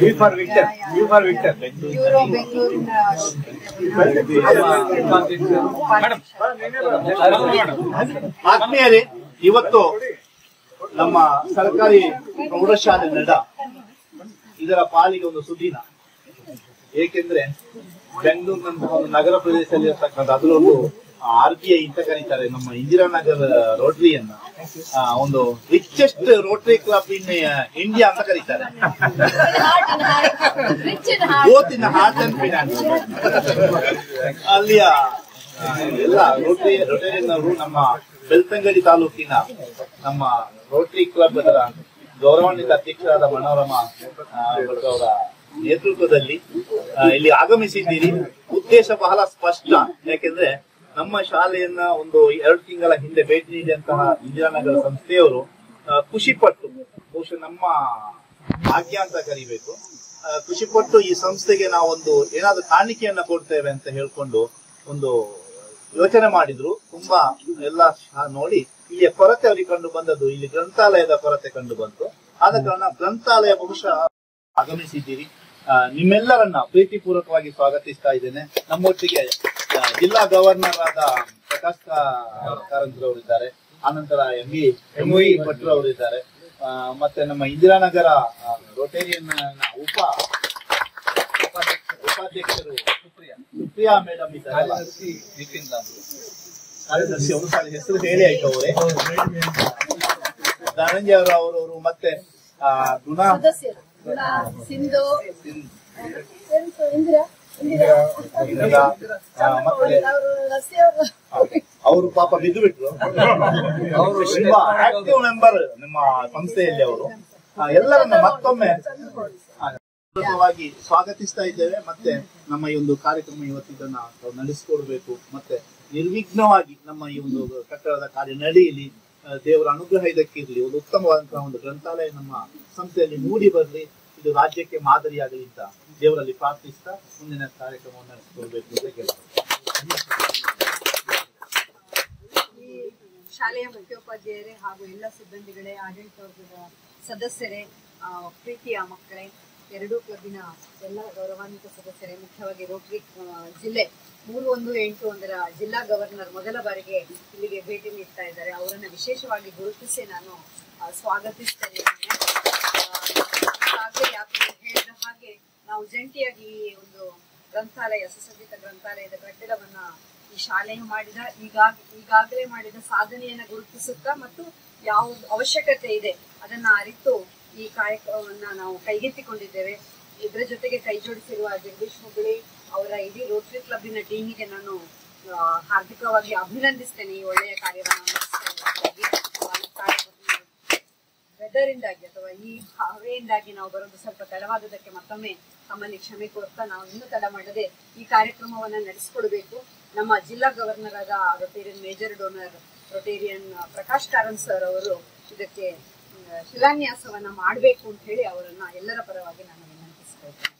V for Victor V for Victor ಇವರು ಬೆಂಗಳೂರಿನ ಆತ್ಮೀಯರೇ ಇವತ್ತು ನಮ್ಮ ಸರ್ಕಾರಿ ಪ್ರೌಢಶಾಲೆ ನಡ ಇದರ ಪಾಲಿಗೆ ಒಂದು ಸುದಿನ ಏಕೆಂದ್ರೆ ಬೆಂಗಳೂರಿನಂತಹ ಒಂದು ನಗರ ಪ್ರದೇಶದಲ್ಲಿ ಇರ್ತಕ್ಕಂಥ ಅದರಲ್ಲೂ ಆರ್ ಬಿ ಐ ಅಂತ ಕರೀತಾರೆ ನಮ್ಮ ಇಂದಿರಾನಗರ ರೋಟರಿಯನ್ನ ಆ, ಒಂದು richest Rotary club in India ಅಂತ ಕರೀತಾರೆ rich in heart both in heart and finance ಅಲ್ಲಿಯ ಆ, ಎಲ್ಲ ರೋಟರಿ ರೋಟರಿಯನ್ನವರು ನಮ್ಮ ಬೆಳ್ತಂಗಡಿ ತಾಲೂಕಿನ ನಮ್ಮ ರೋಟರಿ ಕ್ಲಬ್ ಅದರ ಗೌರವಾನ್ವಿತ ಅಧ್ಯಕ್ಷರಾದ ಮನೋರಮ ಆ, ಭಟ್ ಅವರ ನೇತೃತ್ವದಲ್ಲಿ ಆ, ಇಲ್ಲಿ ಆಗಮಿಸಿದ್ದೀರಿ ಉದ್ದೇಶ ಬಹಳ ಸ್ಪಷ್ಟ ಯಾಕೆಂದ್ರೆ ನಮ್ಮ ಶಾಲೆಯನ್ನ ಒಂದು ಎರಡು ತಿಂಗಳ ಹಿಂದೆ ಭೇಟಿ ನೀಡಿದಂತಹ ಇಂದಿರಾನಗರ ಸಂಸ್ಥೆಯವರು ಆ, ಖುಷಿ ಪಟ್ಟು ಬಹುಶಃ ನಮ್ಮ ಭಾಗ್ಯ ಅಂತ ಕರಿಬೇಕು ಆ, ಖುಷಿ ಪಟ್ಟು ಈ ಸಂಸ್ಥೆಗೆ ನಾವೊಂದು ಏನಾದ್ರು ಕಾಣಿಕೆಯನ್ನ ಕೊಡ್ತೇವೆ ಅಂತ ಹೇಳ್ಕೊಂಡು ಒಂದು ಯೋಚನೆ ಮಾಡಿದ್ರು ತುಂಬಾ ಎಲ್ಲ ಶಾ- ನೋಡಿ ಇಲ್ಲಿಯ ಕೊರತೆ ಅವರಿಗೆ ಕಂಡು ಬಂದದ್ದು ಇಲ್ಲಿ ಗ್ರಂಥಾಲಯದ ಕೊರತೆ ಕಂಡು ಬಂತು ಆದ ಕಾರಣ ಗ್ರಂಥಾಲಯ ಬಹುಶಃ ಆಗಮಿಸಿದ್ದೀರಿ ಆ, ನಿಮ್ಮೆಲ್ಲರನ್ನ ಪ್ರೀತಿಪೂರ್ವಕವಾಗಿ ಸ್ವಾಗತಿಸ್ತಾ ಇದ್ದೇನೆ ನಮ್ಮೊಟ್ಟಿಗೆ ಆ, ಜಿಲ್ಲಾ ಗವರ್ನರ್ ಆದ ಪ್ರಕಾಶ್ ಕಾರಂತರವರಿದ್ದಾರೆ ಆನಂತರ ಎಂ ಇ ಎಂ ಇ ಭಟ್ರು ಅವರಿದ್ದಾರೆ ಆ, ಮತ್ತೆ ನಮ್ಮ ಇಂದಿರಾನಗರ ಆ, ರೋಟೇರಿಯನ್ ಉಪ ಉಪಾಧ್ಯಕ್ಷ- ಉಪಾಧ್ಯಕ್ಷರು ಸುಪ್ರಿಯಾ ಸುಪ್ರಿಯಾ ಮೇಡಮ್ ಇದ್ದಾರೆ ಕಾರ್ಯದರ್ಶಿ ಅವರು ಸಾರಿ ಹೆಸರು ಹೇಳಿ ಆಯ್ತು ಅವರೇ ಧನಂಜಯ ಅವರು ಅವರವರು ಮತ್ತೆ ಆ, ಗುಣ ಸದಸ್ಯರು ಗುಣಾ, ಸಿಂಧು ಇಂದಿರಾ ಇಂದಿರಾ ಇಂದಿರಾ, ಆ, ಮತ್ತೆ ಅವರು ರಸ್ತೆ ಅವರು ಅವರು ಪಾಪ ಬಿದ್ದು ಬಿಟ್ರು ಅವರು ತುಂಬಾ ಆಕ್ಟಿವ್ ಮೆಂಬರ್ ನಿಮ್ಮ ಸಂಸ್ಥೆಯಲ್ಲಿ ಅವರು ಆ, ಎಲ್ಲರನ್ನ ಮತ್ತೊಮ್ಮೆ ಆ, ಪೂರ್ವಕವಾಗಿ ಸ್ವಾಗತಿಸ್ತಾ ಇದ್ದೇವೆ ಮತ್ತೆ ನಮ್ಮ ಈ ಒಂದು ಕಾರ್ಯಕ್ರಮ ಇವತ್ತು ಇದನ್ನ ತಾವು ನಡೆಸಿಕೊಡ್ಬೇಕು ಮತ್ತೆ ನಿರ್ವಿಘ್ನವಾಗಿ ನಮ್ಮ ಈ ಒಂದು ಕಟ್ಟಡದ ಕಾರ್ಯ ನಡೆಯಲಿ ಆ, ದೇವರ ಅನುಗ್ರಹ ಇದಕ್ಕಿರಲಿ ಒಂದು ಉತ್ತಮವಾದಂತಹ ಒಂದು ಗ್ರಂಥಾಲಯ ನಮ್ಮ ಸಂಸ್ಥೆಯಲ್ಲಿ ಮೂಡಿ ಬರಲಿ ಇದು ರಾಜ್ಯಕ್ಕೆ ಮಾದರಿಯಾಗಲಿ ಅಂತ ದೇವರಲ್ಲಿ ಪ್ರಾರ್ಥಿಸ್ತಾ ಮುಂದಿನ ಕಾರ್ಯಕ್ರಮವನ್ನು ನಡೆಸಿಕೊಡ್ಬೇಕು ಅಂತ ಕೇಳ್ತಾರೆ ಈ ಶಾಲೆಯ ಮುಖ್ಯೋಪಾಧ್ಯಾಯರೇ ಹಾಗೂ ಎಲ್ಲ ಸಿಬ್ಬಂದಿಗಳೇ ಆಡಳಿತ ವರ್ಗದ ಸದಸ್ಯರೇ ಆ, ಪ್ರೀತಿಯ ಮಕ್ಕಳೇ ಎರಡೂ ಕ್ಲಬ್ಬಿನ ಎಲ್ಲ ಗೌರವಾನ್ವಿತ ಸದಸ್ಯರೇ ಮುಖ್ಯವಾಗಿ ರೋಟರಿ ಆ, ಜಿಲ್ಲೆ ಮೂರು ಒಂದು ಎಂಟು ಒಂದರ ಜಿಲ್ಲಾ ಗವರ್ನರ್ ಮೊದಲ ಬಾರಿಗೆ ಇಲ್ಲಿಗೆ ಭೇಟಿ ನೀಡ್ತಾ ಇದ್ದಾರೆ ಅವರನ್ನ ವಿಶೇಷವಾಗಿ ಗುರುತಿಸಿ ನಾನು ಆ, ಸ್ವಾಗತಿಸ್ತಾ ಇದ್ದೇನೆ ಆ, ಹಾಗೆ ಯಾಕೆ ಹೇಳಿದ ಹಾಗೆ ನಾವು ಜಂಟಿಯಾಗಿ ಈ ಒಂದು ಗ್ರಂಥಾಲಯ ಸುಸಜ್ಜಿತ ಗ್ರಂಥಾಲಯದ ಕಟ್ಟಡವನ್ನ ಈ ಶಾಲೆಯು ಮಾಡಿದ ಈಗಾಗ ಈಗಾಗಲೇ ಮಾಡಿದ ಸಾಧನೆಯನ್ನ ಗುರುತಿಸುತ್ತಾ ಮತ್ತು ಯಾವ ಅವಶ್ಯಕತೆ ಇದೆ ಅದನ್ನ ಅರಿತು ಈ ಕಾಯಕವನ್ನ ನಾವು ಕೈಗೆತ್ತಿಕೊಂಡಿದ್ದೇವೆ ಇದರ ಜೊತೆಗೆ ಕೈ ಜೋಡಿಸಿರುವ ಜಗದೀಶ್ ಹುಬ್ಬಳ್ಳಿ ಅವರ ಇಡೀ ರೋಟರಿ ಕ್ಲಬ್ಬಿನ ಟೀಮಿಗೆ ನಾನು ಆ, ಹಾರ್ದಿಕವಾಗಿ ಅಭಿನಂದಿಸ್ತೇನೆ ಈ ಒಳ್ಳೆಯ ಕಾರ್ಯವನ್ನು ನಡೆಸಿದ್ದಕ್ಕಾಗಿ. ಆ, ಈ ಕಾರ್ಯಕ್ರಮ ವೆದರ್ ಇಂದಾಗಿ ಅಥವಾ ಈ ಹವೆಯಿಂದಾಗಿ ನಾವು ಬರೋದು ಸ್ವಲ್ಪ ತಡವಾದದಕ್ಕೆ ಮತ್ತೊಮ್ಮೆ ತಮ್ಮಲ್ಲಿ ಕ್ಷಮೆ ಕೋರ್ತಾ ನಾವು ಇನ್ನೂ ತಡ ಮಾಡದೆ ಈ ಕಾರ್ಯಕ್ರಮವನ್ನ ನಡೆಸಿಕೊಡ್ಬೇಕು ನಮ್ಮ ಜಿಲ್ಲಾ ಗವರ್ನರ್ ಆದ Rotarian major donor Rotarian Prakash Karan sir ಅವರು ಇದಕ್ಕೆ ಆ, ಶಿಲಾನ್ಯಾಸವನ್ನ ಮಾಡಬೇಕು ಅಂತ ಹೇಳಿ ಅವರನ್ನ ಎಲ್ಲರ ಪರವಾಗಿ ನಾನು ವಿನಂತಿಸ್ಕೊಳ್ತೇನೆ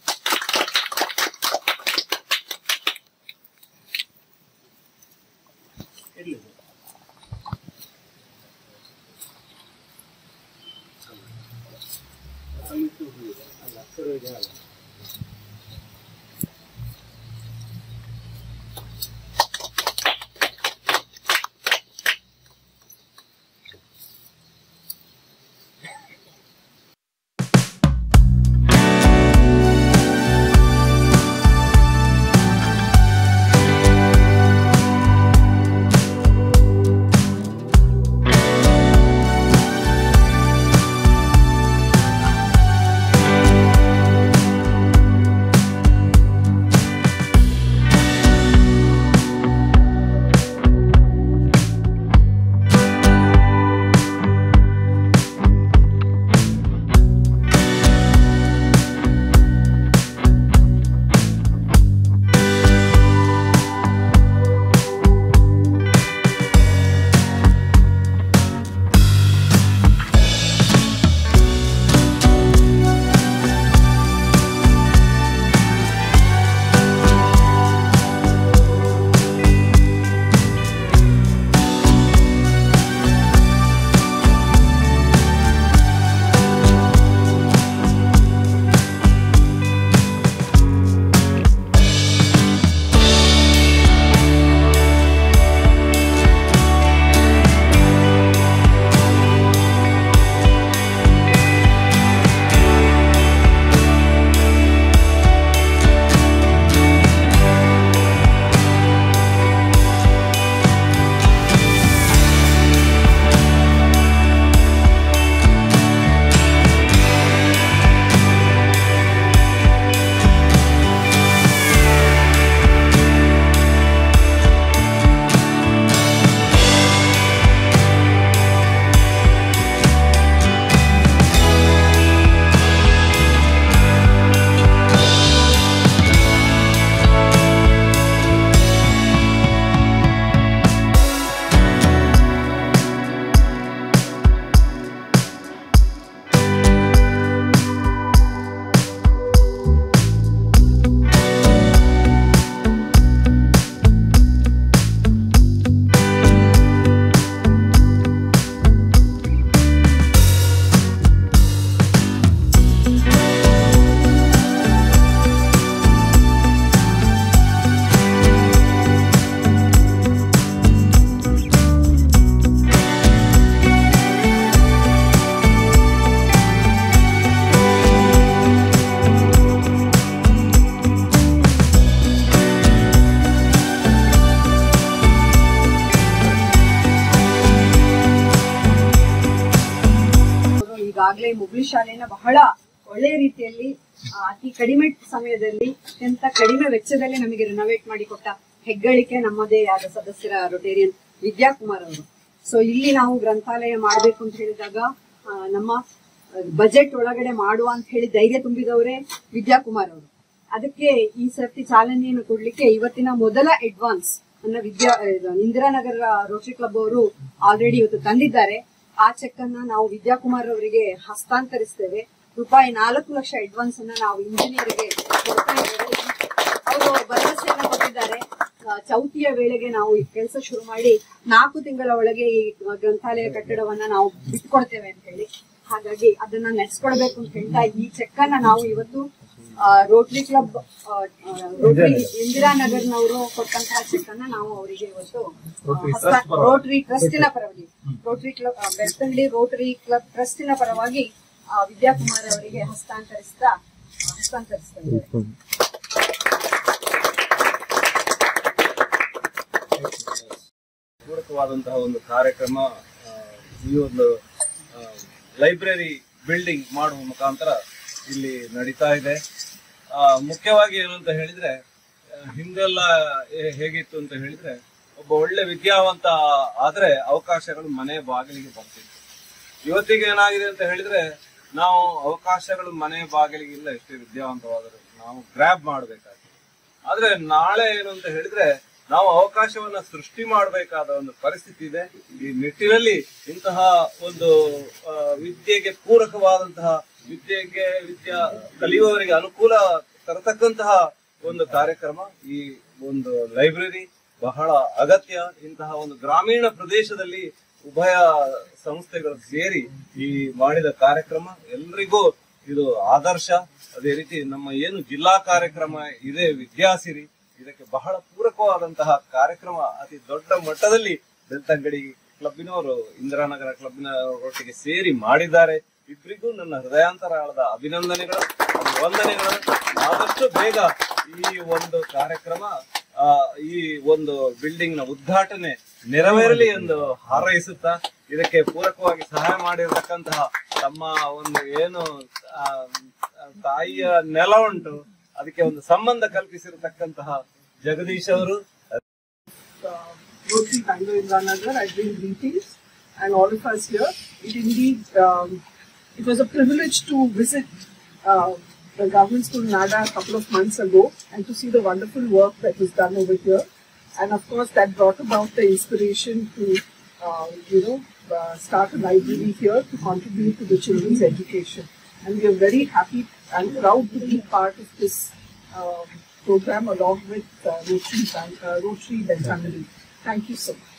ಆಗ್ಲೇ ಮುಗ್ಲಿ ಶಾಲೆಯನ್ನ ಬಹಳ ಒಳ್ಳೆಯ ರೀತಿಯಲ್ಲಿ ಆ, ಅತಿ ಕಡಿಮೆ ಸಮಯದಲ್ಲಿ ಅತ್ಯಂತ ಕಡಿಮೆ ವೆಚ್ಚದಲ್ಲಿ ನಮಗೆ ರಿನೋವೇಟ್ ಮಾಡಿಕೊಟ್ಟ ಹೆಗ್ಗಳಿಕೆ ನಮ್ಮದೇ ಆದ ಸದಸ್ಯರ ರೊಟೇರಿಯನ್ ವಿದ್ಯಾಕುಮಾರ್ ಅವರು ಸೊ ಇಲ್ಲಿ ನಾವು ಗ್ರಂಥಾಲಯ ಮಾಡಬೇಕು ಅಂತ ಹೇಳಿದಾಗ ಆ, ನಮ್ಮ ಬಜೆಟ್ ಒಳಗಡೆ ಮಾಡುವ ಅಂತ ಹೇಳಿ ಧೈರ್ಯ ತುಂಬಿದವರೇ ವಿದ್ಯಾಕುಮಾರ್ ಅವರು ಅದಕ್ಕೆ ಈ ಸರ್ತಿ ಚಾಲನೆಯನ್ನು ಕೊಡ್ಲಿಕ್ಕೆ ಇವತ್ತಿನ ಮೊದಲ ಅಡ್ವಾನ್ಸ್ ನನ್ನ ವಿದ್ಯಾ ಇದು ಇಂದಿರಾನಗರ ರೋಟರಿ ಕ್ಲಬ್ ಅವರು ಆಲ್ರೆಡಿ ಇವತ್ತು ತಂದಿದ್ದಾರೆ ಆ ಚೆಕ್ ಅನ್ನ ನಾವು ವಿದ್ಯಾಕುಮಾರ್ ಅವರಿಗೆ ಹಸ್ತಾಂತರಿಸ್ತೇವೆ ರೂಪಾಯಿ ನಾಲ್ಕು ಲಕ್ಷ ಅಡ್ವಾನ್ಸ್ ಅನ್ನ ನಾವು ಇಂಜಿನಿಯರ್ಗೆ ಕೊಡ್ತಾ ಇದ್ದೇವೆ ಅವರು ಭರವಸೆಯನ್ನ ಕೊಟ್ಟಿದ್ದಾರೆ ಆ, ಚೌತಿಯ ವೇಳೆಗೆ ನಾವು ಈ ಕೆಲಸ ಶುರು ಮಾಡಿ ನಾಲ್ಕು ತಿಂಗಳ ಒಳಗೆ ಈ ಗ್ರಂಥಾಲಯ ಕಟ್ಟಡವನ್ನ ನಾವು ಬಿಟ್ಕೊಡ್ತೇವೆ ಅಂತ ಹೇಳಿ ಹಾಗಾಗಿ ಅದನ್ನ ನಡೆಸ್ಕೊಡ್ಬೇಕು ಅಂತ ಹೇಳ್ತಾ ಈ ಚೆಕ್ ಅನ್ನ ನಾವು ಇವತ್ತು ರೋಟರಿ ಕ್ಲಬ್ ರೋಟರಿ ಇಂದಿರಾನಗರ್ನವರು ಕೊಟ್ಟಂತಹ ಚೆಕ್ ಅನ್ನ ನಾವು ಅವರಿಗೆ ಇವತ್ತು ರೋಟರಿ ಟ್ರಸ್ಟಿನ ಪರವಾಗಿ Rotary club Belthangady Rotary club ಟ್ರಸ್ಟಿನ ಪರವಾಗಿ ಆ, ವಿದ್ಯಾಕುಮಾರ್ ಅವರಿಗೆ ಹಸ್ತಾಂತರಿಸ್ತಾ ಹಸ್ತಾಂತರಿಸ್ತಾ ಇದ್ದಾರೆ ಪೂರಕವಾದಂತಹ ಒಂದು ಕಾರ್ಯಕ್ರಮ ಆ, ಈ ಒಂದು ಲೈಬ್ರರಿ ಬಿಲ್ಡಿಂಗ್ ಮಾಡುವ ಮುಖಾಂತರ ಇಲ್ಲಿ ನಡೀತಾ ಇದೆ ಆ, ಮುಖ್ಯವಾಗಿ ಏನು ಅಂತ ಹೇಳಿದ್ರೆ ಆ, ಹಿಂದೆಲ್ಲ ಹೇ- ಹೇಗಿತ್ತು ಅಂತ ಹೇಳಿದ್ರೆ ಒಬ್ಬ ಒಳ್ಳೆ ವಿದ್ಯಾವಂತ ಆದ್ರೆ ಅವಕಾಶಗಳು ಮನೆ ಬಾಗಿಲಿಗೆ ಬರ್ತಿತ್ತು ಇವತ್ತಿಗೆ ಏನಾಗಿದೆ ಅಂತ ಹೇಳಿದ್ರೆ ನಾವು ಅವಕಾಶಗಳು ಮನೆ ಬಾಗಿಲಿಗೆ ಇಲ್ಲ ಎಷ್ಟೇ ವಿದ್ಯಾವಂತವಾದರೂ ನಾವು ಗ್ರ್ಯಾಬ್ ಮಾಡಬೇಕಾಗಿದೆ ಆದ್ರೆ ನಾಳೆ ಏನು ಅಂತ ಹೇಳಿದ್ರೆ ನಾವು ಅವಕಾಶವನ್ನ ಸೃಷ್ಟಿ ಮಾಡಬೇಕಾದ ಒಂದು ಪರಿಸ್ಥಿತಿ ಇದೆ ಈ ನಿಟ್ಟಿನಲ್ಲಿ ಇಂತಹ ಒಂದು ಆ, ವಿದ್ಯೆಗೆ ಪೂರಕವಾದಂತಹ ವಿದ್ಯೆಗೆ ವಿದ್ಯಾ ಕಲಿಯುವವರಿಗೆ ಅನುಕೂಲ ತರತಕ್ಕಂತಹ ಒಂದು ಕಾರ್ಯಕ್ರಮ ಈ ಒಂದು ಲೈಬ್ರರಿ ಬಹಳ ಅಗತ್ಯ ಇಂತಹ ಒಂದು ಗ್ರಾಮೀಣ ಪ್ರದೇಶದಲ್ಲಿ ಉಭಯ ಸಂಸ್ಥೆಗಳು ಸೇರಿ ಈ ಮಾಡಿದ ಕಾರ್ಯಕ್ರಮ ಎಲ್ರಿಗೂ ಇದು ಆದರ್ಶ ಅದೇ ರೀತಿ ನಮ್ಮ ಏನು ಜಿಲ್ಲಾ ಕಾರ್ಯಕ್ರಮ ಇದೆ ವಿದ್ಯಾಸಿರಿ ಇದಕ್ಕೆ ಬಹಳ ಪೂರಕವಾದಂತಹ ಕಾರ್ಯಕ್ರಮ ಅತಿ ದೊಡ್ಡ ಮಟ್ಟದಲ್ಲಿ ಬೆಳ್ತಂಗಡಿ ಕ್ಲಬ್ಬಿನವರು ಇಂದಿರಾನಗರ ಕ್ಲಬ್ಬಿನ ಒಟ್ಟಿಗೆ ಸೇರಿ ಮಾಡಿದ್ದಾರೆ ಇಬ್ಬರಿಗೂ ನನ್ನ ಹೃದಯಾಂತರಾಳದ ಅಭಿನಂದನೆಗಳು ವಂದನೆಗಳು ಆದಷ್ಟು ಬೇಗ ಈ ಒಂದು ಕಾರ್ಯಕ್ರಮ ಆ, ಈ ಒಂದು ಬಿಲ್ಡಿಂಗ್ ನ ಉದ್ಘಾಟನೆ ನೆರವೇರಲಿ ಎಂದು ಹಾರೈಸುತ್ತಾ ಇದಕ್ಕೆ ಪೂರಕವಾಗಿ ಸಹಾಯ ಮಾಡಿರತಕ್ಕಂತಹ ತಮ್ಮ ಒಂದು ಏನು ಆ, ತಾಯಿಯ ನೆಲ ಉಂಟು ಅದಕ್ಕೆ ಒಂದು ಸಂಬಂಧ ಕಲ್ಪಿಸಿರತಕ್ಕಂತಹ ಜಗದೀಶ್ ಅವರು uh, Rotary Bangalore Indranagar. I bring greetings and all of us here. It indeed, um, it was a privilege to visit uh, the government school Nada a couple of months ago and to see the wonderful work that was done over here. And of course, that brought about the inspiration to, uh, you know, uh, start a library here to contribute to the children's education. And we are very happy and proud to be part of this um, program along with uh, Rotary, Ban- uh, Rotary Bentangali. Thank you so much.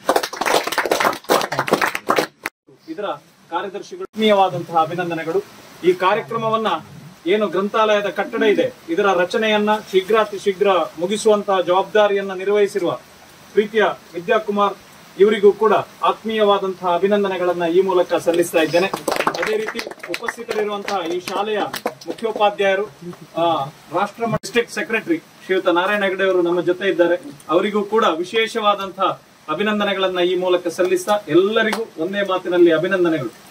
ಇದರ ಕಾರ್ಯದರ್ಶಿಗಳು ಆತ್ಮೀಯವಾದಂತಹ ಅಭಿನಂದನೆಗಳು ಈ ಕಾರ್ಯಕ್ರಮವನ್ನ ಏನು ಗ್ರಂಥಾಲಯದ ಕಟ್ಟಡ ಇದೆ ಇದರ ರಚನೆಯನ್ನ ಶೀಘ್ರ ಅತಿ ಶೀಘ್ರ ಮುಗಿಸುವಂತಹ ಜವಾಬ್ದಾರಿಯನ್ನ ನಿರ್ವಹಿಸಿರುವ ಪ್ರೀತಿಯ ವಿದ್ಯಾಕುಮಾರ್ ಇವರಿಗೂ ಕೂಡ ಆತ್ಮೀಯವಾದಂತಹ ಅಭಿನಂದನೆಗಳನ್ನ ಈ ಮೂಲಕ ಸಲ್ಲಿಸ್ತಾ ಇದ್ದೇನೆ ಅದೇ ರೀತಿ ಉಪಸ್ಥಿತರಿರುವಂತಹ ಈ ಶಾಲೆಯ ಮುಖ್ಯೋಪಾಧ್ಯಾಯರು ಆ, ರಾಷ್ಟ್ರ ಡಿಸ್ಟ್ರಿಕ್ಟ್ ಸೆಕ್ರೆಟರಿ ಶ್ರೀಯುತ ನಾರಾಯಣ ಹೆಗಡೆ ಅವರು ನಮ್ಮ ಜೊತೆ ಇದ್ದಾರೆ ಅವರಿಗೂ ಕೂಡ ವಿಶೇಷವಾದಂತಹ ಅಭಿನಂದನೆಗಳನ್ನ ಈ ಮೂಲಕ ಸಲ್ಲಿಸ್ತಾ ಎಲ್ಲರಿಗೂ ಒಂದೇ ಮಾತಿನಲ್ಲಿ ಅಭಿನಂದನೆಗಳು